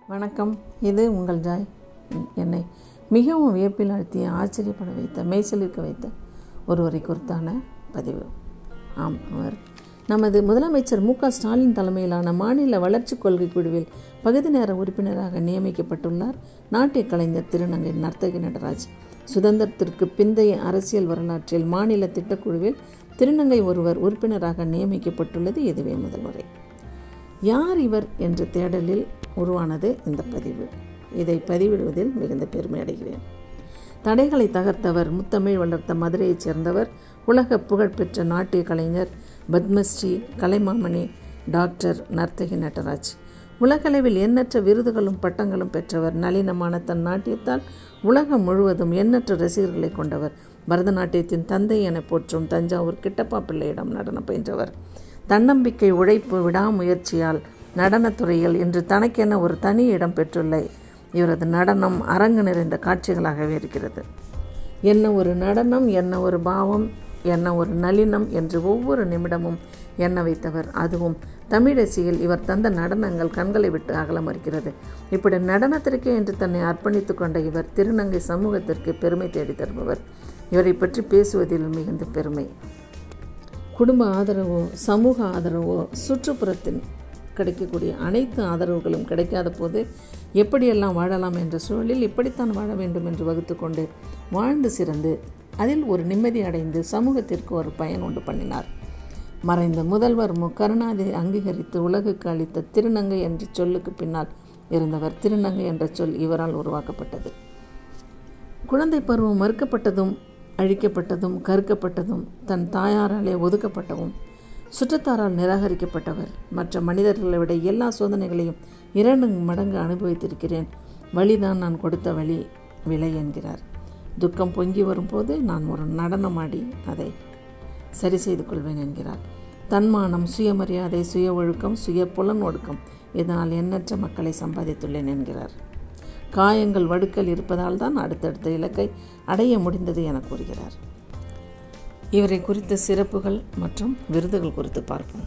வணக்கம் இது உங்கள் ஜாய் என்னை மிகவும் வியப்பில் அழுத்திய ஆச்சரியப்பட வைத்த மெய்சிலிருக்க வைத்த ஒருவரை குறித்தான பதிவு ஆம் அவர் நமது முதலமைச்சர் மு க ஸ்டாலின் தலைமையிலான மாநில வளர்ச்சிக் கொள்கை குழுவில் பகுதி நேர உறுப்பினராக நியமிக்கப்பட்டுள்ளார் நாட்டிய கலைஞர் திருநங்கை நர்த்தகி நடராஜ் சுதந்திரத்திற்கு பிந்தைய அரசியல் வரலாற்றில் மாநில திட்டக்குழுவில் திருநங்கை ஒருவர் உறுப்பினராக நியமிக்கப்பட்டுள்ளது இதுவே முதல் முறை யார் இவர் என்ற தேடலில் உருவானது இந்த பதிவு இதை பதிவிடுவதில் மிகுந்த பெருமை அடைகிறேன் தடைகளை தகர்த்தவர் முத்தமிழ் வளர்த்த மதுரையைச் சேர்ந்தவர் உலக புகழ்பெற்ற நாட்டிய கலைஞர் பத்மஸ்ரீ கலைமாமணி டாக்டர் நர்த்தகி நடராஜ் உலகளவில் எண்ணற்ற விருதுகளும் பட்டங்களும் பெற்றவர் நளினமான தன் நாட்டியத்தால் உலகம் முழுவதும் எண்ணற்ற ரசிகர்களை கொண்டவர் பரதநாட்டியத்தின் தந்தை என போற்றும் தஞ்சாவூர் கிட்டப்பா பிள்ளையிடம் நடனம் பயின்றவர் தன்னம்பிக்கை உழைப்பு விடாமுயற்சியால் நடனத்துறையில் இன்று தனக்கென ஒரு தனி இடம் பெற்றுள்ள இவரது நடனம் அரங்கு நிறைந்த காட்சிகளாகவே இருக்கிறது என்ன ஒரு நடனம் என்ன ஒரு பாவம் என்ன ஒரு நளினம் என்று ஒவ்வொரு நிமிடமும் எண்ண வைத்தவர் அதுவும் தமிழசியில் இவர் தந்த நடனங்கள் கண்களை விட்டு அகல மறுக்கிறது இப்படி நடனத்திற்கே என்று தன்னை அர்ப்பணித்து கொண்ட இவர் திருநங்கை சமூகத்திற்கு பெருமை தேடி தருபவர் இவரை பற்றி பேசுவதில் மிகுந்த பெருமை குடும்ப ஆதரவோ சமூக ஆதரவோ சுற்றுப்புறத்தின் கிடைக்கக்கூடிய அனைத்து ஆதரவுகளும் கிடைக்காத போது எப்படியெல்லாம் வாழலாம் என்ற சூழலில் இப்படித்தான் வாழ வேண்டும் என்று வகுத்து கொண்டு வாழ்ந்து சிறந்து அதில் ஒரு நிம்மதி அடைந்து சமூகத்திற்கு ஒரு பயன் உண்டு பண்ணினார் மறைந்த முதல்வர் மு கருணாநிதி அங்கீகரித்து உலகுக்கு அளித்த திருநங்கை என்ற சொல்லுக்கு பின்னால் இருந்தவர் திருநங்கை என்ற சொல் இவரால் உருவாக்கப்பட்டது குழந்தை பருவம் மறுக்கப்பட்டதும் அழிக்கப்பட்டதும் கருக்கப்பட்டதும் தன் தாயாராலே ஒதுக்கப்பட்டவும் சுற்றத்தாரால் நிராகரிக்கப்பட்டவர் மற்ற மனிதர்களை விட எல்லா சோதனைகளையும் இரண்டு மடங்கு அனுபவித்திருக்கிறேன் வழிதான் நான் கொடுத்த வழி விலை என்கிறார் துக்கம் பொங்கி வரும்போது நான் ஒரு நடனமாடி அதை சரி செய்து கொள்வேன் என்கிறார் தன்மானம் சுயமரியாதை சுய ஒழுக்கம் சுய புலன் ஒடுக்கம் இதனால் எண்ணற்ற மக்களை சம்பாதித்துள்ளேன் என்கிறார் காயங்கள் வடுக்கல் இருப்பதால் தான் அடுத்தடுத்த இலக்கை அடைய முடிந்தது என கூறுகிறார் இவரை குறித்த சிறப்புகள் மற்றும் விருதுகள் குறித்து பார்ப்போம்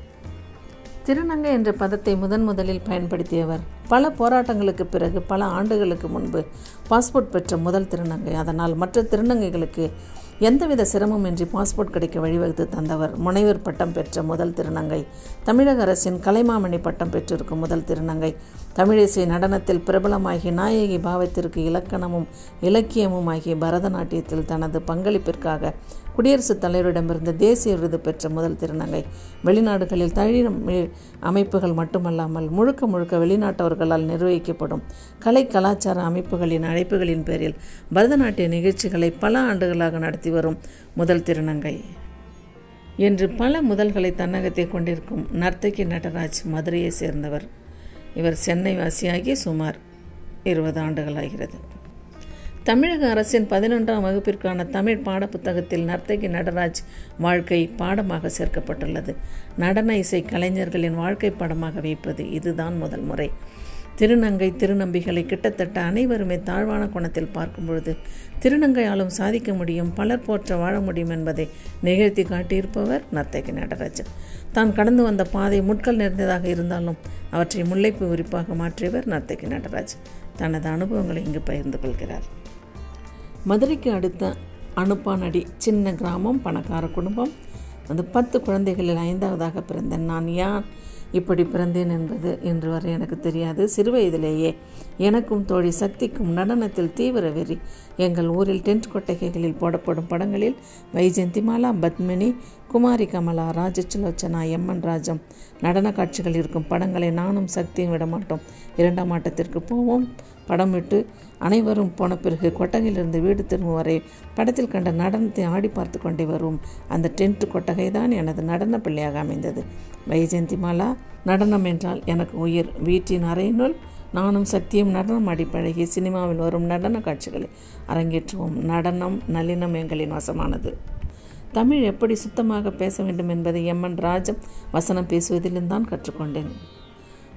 திருநங்கை என்ற பதத்தை முதன் முதலில் பயன்படுத்தியவர் பல போராட்டங்களுக்கு பிறகு பல ஆண்டுகளுக்கு முன்பு பாஸ்போர்ட் பெற்ற முதல் திருநங்கை அதனால் மற்ற திருநங்கைகளுக்கு எந்தவித சிரமமின்றி பாஸ்போர்ட் கிடைக்க வழிவகுத்து தந்தவர் முனைவர் பட்டம் பெற்ற முதல் திருநங்கை தமிழக அரசின் கலைமாமணி பட்டம் பெற்றிருக்கும் முதல் திருநங்கை தமிழிசை நடனத்தில் பிரபலமாகி நாயகி பாவத்திற்கு இலக்கணமும் இலக்கியமும் ஆகிய பரதநாட்டியத்தில் தனது பங்களிப்பிற்காக குடியரசுத் தலைவரிடமிருந்து தேசிய விருது பெற்ற முதல் திருநங்கை வெளிநாடுகளில் தமிழ் அமைப்புகள் மட்டுமல்லாமல் முழுக்க முழுக்க வெளிநாட்டவர்களால் நிர்வகிக்கப்படும் கலை கலாச்சார அமைப்புகளின் அழைப்புகளின் பேரில் பரதநாட்டிய நிகழ்ச்சிகளை பல ஆண்டுகளாக நடத்தி வரும் முதல் திருநங்கை என்று பல முதல்களை தன்னகத்தை கொண்டிருக்கும் நர்த்தகி நடராஜ் மதுரையை சேர்ந்தவர் இவர் சென்னை வாசியாகி சுமார் இருபது ஆண்டுகளாகிறது தமிழக அரசின் பதினொன்றாம் வகுப்பிற்கான தமிழ் பாடப்புத்தகத்தில் நர்த்தகி நடராஜ் வாழ்க்கை பாடமாக சேர்க்கப்பட்டுள்ளது நடன இசை கலைஞர்களின் வாழ்க்கை பாடமாக வைப்பது இதுதான் முதல் முறை திருநங்கை திருநம்பிகளை கிட்டத்தட்ட அனைவருமே தாழ்வான குணத்தில் பார்க்கும் பொழுது திருநங்கையாலும் சாதிக்க முடியும் பலர் போற்ற வாழ முடியும் என்பதை நிகழ்த்தி காட்டியிருப்பவர் நர்த்தகி நடராஜன் தான் கடந்து வந்த பாதை முட்கள் நிறைந்ததாக இருந்தாலும் அவற்றை முல்லைப்பு உரிப்பாக மாற்றியவர் நர்த்தகி நடராஜ் தனது அனுபவங்களை இங்கு பகிர்ந்து கொள்கிறார் மதுரைக்கு அடுத்த அனுப்பானடி சின்ன கிராமம் பணக்கார குடும்பம் அந்த பத்து குழந்தைகளில் ஐந்தாவதாக பிறந்தேன் நான் யான் இப்படி பிறந்தேன் என்பது இன்று வரை எனக்கு தெரியாது சிறுவயதிலேயே எனக்கும் தோழி சக்திக்கும் நடனத்தில் தீவிர வெறி எங்கள் ஊரில் டென்ட் கொட்டகைகளில் போடப்படும் படங்களில் வைஜெயந்திமாலா பத்மினி குமாரி கமலா ராஜசுலோச்சனா எம்என் ராஜம் நடன காட்சிகள் இருக்கும் படங்களை நானும் சக்தியும் விடமாட்டோம் இரண்டாம் ஆட்டத்திற்கு போவோம் படம் விட்டு அனைவரும் போன பிறகு கொட்டகையிலிருந்து வீடு திரும்பும் வரை படத்தில் கண்ட நடனத்தை ஆடி பார்த்து கொண்டே வரும் அந்த டென்ட் கொட்டகை தான் எனது நடன பிள்ளையாக அமைந்தது வைஜெயந்தி மாலா நடனம் என்றால் எனக்கு உயிர் வீட்டின் அறையினுள் நானும் சக்தியும் நடனம் ஆடி பழகி சினிமாவில் வரும் நடன காட்சிகளை அரங்கேற்றுவோம் நடனம் நளினம் எங்களின் வசமானது தமிழ் எப்படி சுத்தமாக பேச வேண்டும் என்பதை எம்என் ராஜம் வசனம் பேசுவதிலும் தான் கற்றுக்கொண்டேன்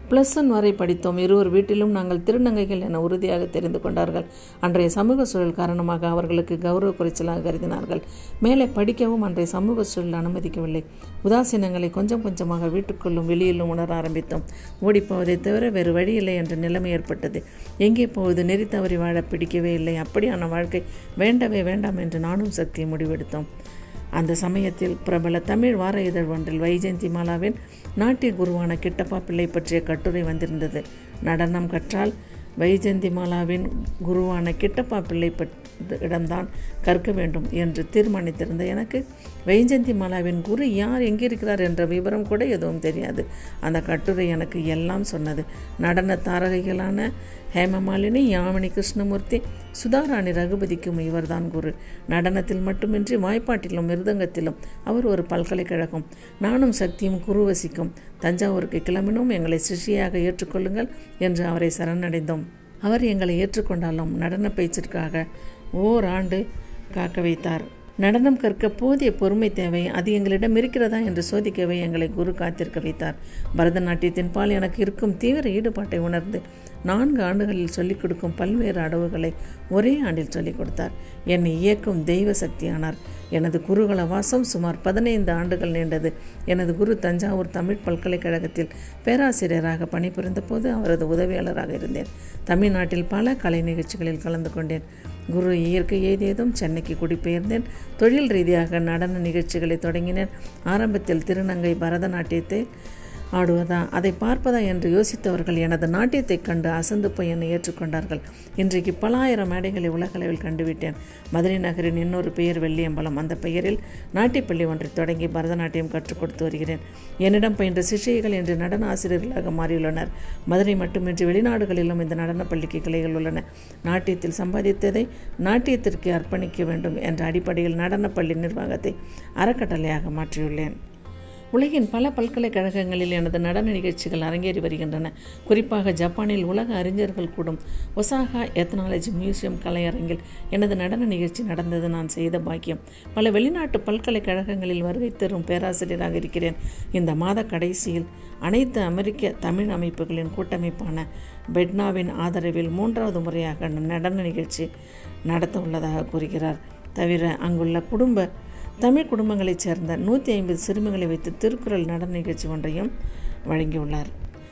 ப்ளஸ் ஒன் வரை படித்தோம் இருவர் வீட்டிலும் நாங்கள் திருநங்கைகள் என உறுதியாக தெரிந்து கொண்டார்கள் அன்றைய சமூக சூழல் காரணமாக அவர்களுக்கு கௌரவ குறைச்சலாக கருதினார்கள் மேலே படிக்கவும் அன்றைய சமூக சூழல் அனுமதிக்கவில்லை உதாசீனங்களை கொஞ்சம் கொஞ்சமாக வீட்டுக்குள்ளும் வெளியிலும் உணர ஆரம்பித்தோம் ஓடிப்போவதை தவிர வேறு வழியில்லை என்ற நிலைமை ஏற்பட்டது எங்கே போவது நெறி தவறி வாழ பிடிக்கவே இல்லை அப்படியான வாழ்க்கை வேண்டவே வேண்டாம் என்று நானும் சக்தியை முடிவெடுத்தோம் அந்த சமயத்தில் பிரபல தமிழ் வார இதழ் ஒன்றில் வைஜெயந்தி மாலாவின் நாட்டிய குருவான கிட்டப்பா பிள்ளை பற்றிய கட்டுரை வந்திருந்தது நடனம் கற்றால் வைஜெயந்தி மாலாவின் குருவான கிட்டப்பா பிள்ளை இடம்தான் கற்க வேண்டும் என்று தீர்மானித்திருந்த எனக்கு வைஜெயந்தி மாலாவின் குரு யார் எங்கிருக்கிறார் என்ற விவரம் கூட எதுவும் தெரியாது அந்த கட்டுரை எனக்கு எல்லாம் சொன்னது நடன தாரகைகளான ஹேமமாலினி யாமினி கிருஷ்ணமூர்த்தி சுதாராணி ரகுபதிக்கும் இவர்தான் குரு நடனத்தில் மட்டுமின்றி வாய்ப்பாட்டிலும் மிருதங்கத்திலும் அவர் ஒரு பல்கலைக்கழகம் நானும் சக்தியும் குருவசிக்கும் தஞ்சாவூருக்கு கிளம்பினோம் எங்களை சிஷியாக ஏற்றுக்கொள்ளுங்கள் என்று அவரை சரணடைந்தோம் அவர் எங்களை ஏற்றுக்கொண்டாலும் நடன பயிற்சிற்காக ஓராண்டு காக்க வைத்தார் நடனம் கற்க போதிய பொறுமை தேவை அது எங்களிடம் இருக்கிறதா என்று சோதிக்கவே எங்களை குரு காத்திருக்க வைத்தார் பரதநாட்டியத்தின் பால் எனக்கு இருக்கும் தீவிர ஈடுபாட்டை உணர்ந்து நான்கு ஆண்டுகளில் சொல்லிக் கொடுக்கும் பல்வேறு அடவுகளை ஒரே ஆண்டில் சொல்லிக் கொடுத்தார் என்னை இயக்கும் தெய்வ சக்தியானார் எனது குருகுல வாசம் சுமார் பதினைந்து ஆண்டுகள் நீண்டது எனது குரு தஞ்சாவூர் தமிழ் பல்கலைக்கழகத்தில் பேராசிரியராக பணிபுரிந்த போது அவரது உதவியாளராக இருந்தேன் தமிழ்நாட்டில் பல கலை நிகழ்ச்சிகளில் கலந்து கொண்டேன் குரு இயற்கை எய்தியதும் சென்னைக்கு குடிபெயர்ந்தேன் தொழில் ரீதியாக நடன நிகழ்ச்சிகளை தொடங்கினேன் ஆரம்பத்தில் திருநங்கை பரதநாட்டியத்தை ஆடுவதா அதை பார்ப்பதா என்று யோசித்தவர்கள் எனது நாட்டியத்தைக் கண்டு அசந்து போய் என்னை ஏற்றுக்கொண்டார்கள் இன்றைக்கு பல ஆயிரம் மேடைகளை உலகளவில் கண்டுவிட்டேன் மதுரை நகரின் இன்னொரு பெயர் வெள்ளியம்பலம் அந்த பெயரில் நாட்டியப்பள்ளி ஒன்றை தொடங்கி பரதநாட்டியம் கற்றுக் கொடுத்து வருகிறேன் என்னிடம் பயின்ற சிஷியர்கள் இன்று நடன ஆசிரியர்களாக மாறியுள்ளனர் மதுரை மட்டுமின்றி வெளிநாடுகளிலும் இந்த நடனப் பள்ளிக்கு கிளைகள் உள்ளன நாட்டியத்தில் சம்பாதித்ததை நாட்டியத்திற்கு அர்ப்பணிக்க வேண்டும் என்ற அடிப்படையில் நடனப்பள்ளி நிர்வாகத்தை அறக்கட்டளையாக மாற்றியுள்ளேன் உலகின் பல பல்கலைக்கழகங்களில் எனது நடன நிகழ்ச்சிகள் அரங்கேறி வருகின்றன குறிப்பாக ஜப்பானில் உலக அறிஞர்கள் கூடும் ஒசாகா எத்னாலஜி மியூசியம் கலையரங்கில் எனது நடன நிகழ்ச்சி நடந்தது நான் செய்த பாக்கியம் பல வெளிநாட்டு பல்கலைக்கழகங்களில் வருகை தரும் பேராசிரியராக இருக்கிறேன் இந்த மாத கடைசியில் அனைத்து அமெரிக்க தமிழ் அமைப்புகளின் கூட்டமைப்பான பெட்னாவின் ஆதரவில் மூன்றாவது முறையாக நடன நிகழ்ச்சி நடத்த உள்ளதாக கூறுகிறார் தவிர அங்குள்ள குடும்ப தமிழ் குடும்பங்களைச் சேர்ந்த நூற்றி ஐம்பது சிறுமிகளை வைத்து திருக்குறள் நடன நிகழ்ச்சி ஒன்றையும் வழங்கியுள்ளார்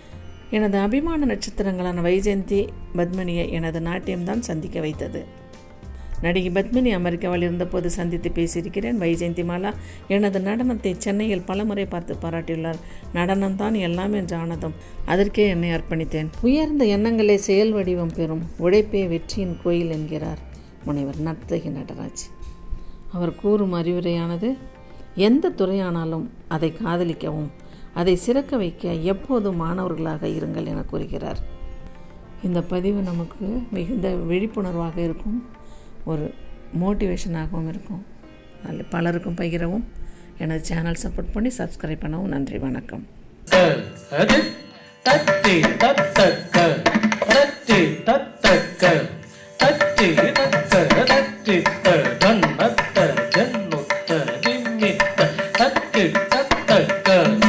எனது அபிமான நட்சத்திரங்களான வைஜெயந்தி பத்மினியை எனது நாட்டியம்தான் சந்திக்க வைத்தது நடிகை பத்மினி அமெரிக்காவில் இருந்தபோது சந்தித்து பேசியிருக்கிறேன் வைஜெயந்தி மாலா எனது நடனத்தை சென்னையில் பலமுறை பார்த்து பாராட்டியுள்ளார் நடனம்தான் எல்லாம் என்று ஆனதும் அதற்கே என்னை அர்ப்பணித்தேன் உயர்ந்த எண்ணங்களே செயல் வடிவம் பெறும் உழைப்பே வெற்றியின் கோயில் என்கிறார் முனைவர் நர்த்தகி நடராஜ் அவர் கூறும் அறிவுரையானது எந்த துறையானாலும் அதை காதலிக்கவும் அதை சிறக்க வைக்க எப்போதும் மாணவர்களாக இருங்கள் என கூறுகிறார் இந்த பதிவு நமக்கு மிகுந்த விழிப்புணர்வாக இருக்கும் ஒரு மோட்டிவேஷனாகவும் இருக்கும் அதில் பலருக்கும் பகிரவும் எனது சேனல் சப்போர்ட் பண்ணி சப்ஸ்கிரைப் பண்ணவும் நன்றி வணக்கம் அது தத்தி தத்தக்க தத்தி தத்தக்க தத்தி தத்த தத்தி தன்னத்த ஜன்னுத்த திம்மித்த தத்தி தத்தக்க